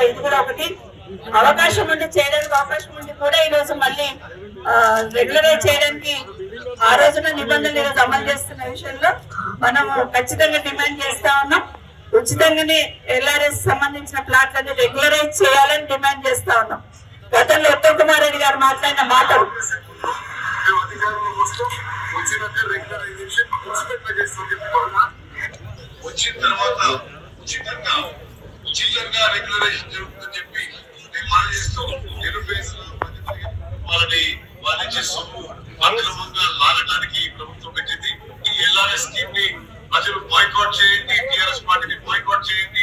ఇది కూడా ఒకటి అవకాశం ఉండి చేయడానికి అవకాశం ఉండి కూడా ఈ రోజు మళ్ళీ రెగ్యులరైజ్ చేయడానికి ఆ రోజున నిబంధనలు ఈరోజు అమలు చేస్తున్న విషయంలో మనం ఖచ్చితంగా డిమాండ్ చేస్తా ఉన్నాం ఉచితంగానే ఎల్ఆర్ఎస్ సంబంధించిన ప్లాట్లని రెగ్యులరైజ్ చేయాలని డిమాండ్ చేస్తా ఉన్నాం గతంలో ఉత్తమ్ కుమార్ రెడ్డి గారు మాట్లాడిన మాటలు మేము అధికారంలోకి వస్తాం వచ్చినాక రెగ్యులరైజేషన్ ఉచితంగా చేస్తాం చెప్పి వచ్చిన తర్వాత ఉచితంగా ఉచితంగా రెగ్యులరైజేషన్ జరుగుతుందని చెప్పి మేము మనం చేస్తాం నిరుపేదలు వాళ్ళని వాళ్ళ సొమ్ము అక్రమంగా లాగడానికి ప్రభుత్వం పెట్టింది ఈ ఎల్ఆర్ఎస్ స్కీమ్ ని ప్రజలు బాయ్కాట్ చేయండి టిఆర్ఎస్ పార్టీని బాయ్కాట్ చేయండి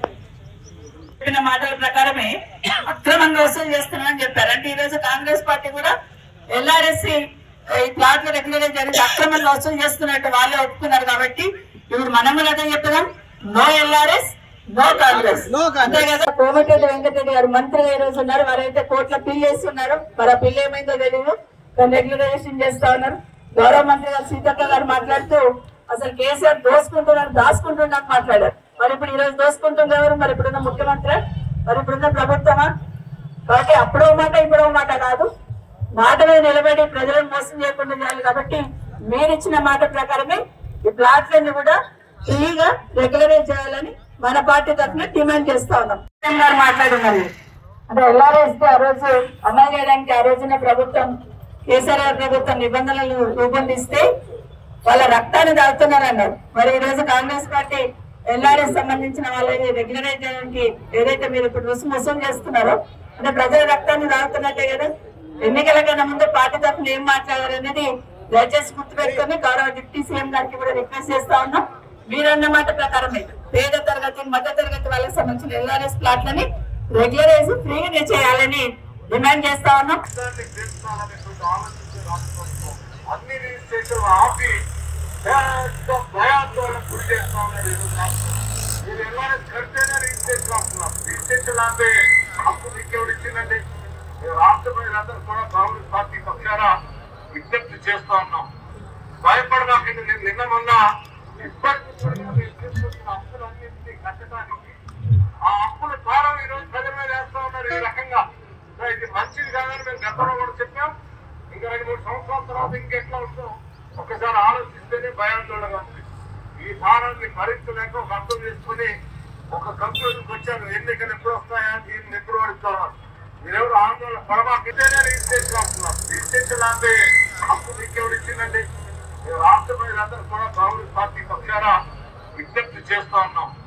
చెప్పిన మాటల ప్రకారమే అక్రమంగా వసూలు చేస్తున్నామని చెప్పారు అంటే ఈ రోజు కాంగ్రెస్ పార్టీ కూడా ఎల్ఆర్ఎస్ ఈ ప్లాట్ల రెగ్యులర్ జరిగి అక్రమంగా వసూలు చేస్తున్నట్టు వాళ్ళే ఒప్పుకున్నారు కాబట్టి ఇప్పుడు మనం కూడా అదే చెప్తున్నాం నో ఎల్ఆర్ఎస్ నో కాంగ్రెస్ అంతే కదా కోమటిరెడ్డి వెంకటరెడ్డి గారు మంత్రిగా ఈ రోజు ఉన్నారు వారైతే కోట్ల బిల్ వేస్తున్నారు మరి ఆ బిల్ ఏమైందో తెలియదు కానీ రెగ్యులరైజేషన్ చేస్తా ఉన్నారు గౌరవ మంత్రి గారు సీతక్క గారు మాట్లాడుతూ అసలు కేసీఆర్ దోసుకుంటున్నారు దాచుకుంటున్నారు మాట్లాడారు మరి ఇప్పుడు ఈ రోజు దోసుకుంటుంది ఎవరు మరి ఇప్పుడున్న ముఖ్యమంత్రి మరి ఇప్పుడున్న ప్రభుత్వమా కాబట్టి అప్పుడో మాట ఇప్పుడో మాట కాదు మాట మీద నిలబడి ప్రజలను మోసం చేయకుండా చేయాలి కాబట్టి మీరు ఇచ్చిన మాట ప్రకారమే ఈ ప్లాట్లన్నీ కూడా ఫ్రీగా రెగ్యులరైజ్ చేయాలని మన పార్టీ తరఫున డిమాండ్ చేస్తా ఉన్నాం సీఎం గారు మాట్లాడున్నారు అంటే ఎల్ఆర్ఎస్ ఆ రోజు అమలు చేయడానికి ఆ రోజున ప్రభుత్వం కేసీఆర్ గారి ప్రభుత్వం నిబంధనలు రూపొందిస్తే వాళ్ళ రక్తాన్ని దాగుతున్నారు అన్నారు మరి ఈ రోజు కాంగ్రెస్ పార్టీ ఎల్ఆర్ఎస్ సంబంధించిన వాళ్ళని రెగ్యులరైజ్ చేయడానికి ఏదైతే మీరు ఇప్పుడు రుసుము వసూలు చేస్తున్నారో అంటే ప్రజల రక్తాన్ని దాగుతున్నట్టే కదా ఎన్నికల కన్నా ముందు పార్టీ తరఫున ఏం మాట్లాడారు అనేది దయచేసి గుర్తుపెట్టుకొని గౌరవ డిప్యూటీ సీఎం గారికి కూడా రిక్వెస్ట్ చేస్తా ఉన్నాం మీరన్న మాట ప్రకారమే పేద తరగతి మధ్య తరగతి వాళ్ళకి సంబంధించిన ఎల్ఆర్ఎస్ ప్లాట్లని రెగ్యులరైజ్ ఫ్రీగా చేయాలని డిమాండ్ చేస్తా ఉన్నాం రాష్ట్రాన్ని చేర్చాలనేటువంటి ఆలోచించే రాష్ట్రంలో అన్ని రిజిస్ట్రేషన్ ఆపి పెద్ద భయాందోళన గురి చేస్తా ఉన్నారు ఈరోజు రాష్ట్రం మీరు ఎవరైనా కడితేనే రిజిస్ట్రేషన్ అవుతున్నారు రిజిస్ట్రేషన్ అంటే హక్కు మీకు ఎవరు ఇచ్చిందండి మేము రాష్ట్ర ప్రజలందరూ కూడా కాంగ్రెస్ పార్టీ పక్షాన విజ్ఞప్తి చేస్తా ఉన్నాం భయపడమాకండి నేను నిన్న మొన్న ఇప్పటికి మీరు తీసుకొచ్చిన అప్పులన్నింటినీ కట్టడానికి ఆ అప్పుల భారం ఈ రోజు ప్రజల మీద వేస్తా ఉన్నారు ఈ రకంగా సో ఇది మంచిది కాదని మేము గతంలో కూడా చెప్పాం ఇంకా రెండు మూడు సంవత్సరాల తర్వాత ఇంకెట్లా ఉంటుందో ఒకసారి ఆలోచిస్తేనే భయాందోళనగా ఉంది ఈ భారాన్ని భరించలేక ఒక అర్థం చేసుకుని ఒక కంక్లూజన్కి వచ్చారు ఎన్నికలు ఎప్పుడు వస్తాయా దీన్ని ఎప్పుడు ఓడిస్తున్నారు మీరెవరు ఆందోళన పడమాకితేనే రిజిస్ట్రేషన్ అవుతున్నారు రిజిస్ట్రేషన్ అంటే హక్కు మీకు ఎవరు ఇచ్చిందండి మేము రాష్ట్ర ప్రజలందరూ కూడా కాంగ్రెస్ పార్టీ పక్షాన విజ్ఞప్తి చేస్తా ఉన్నాం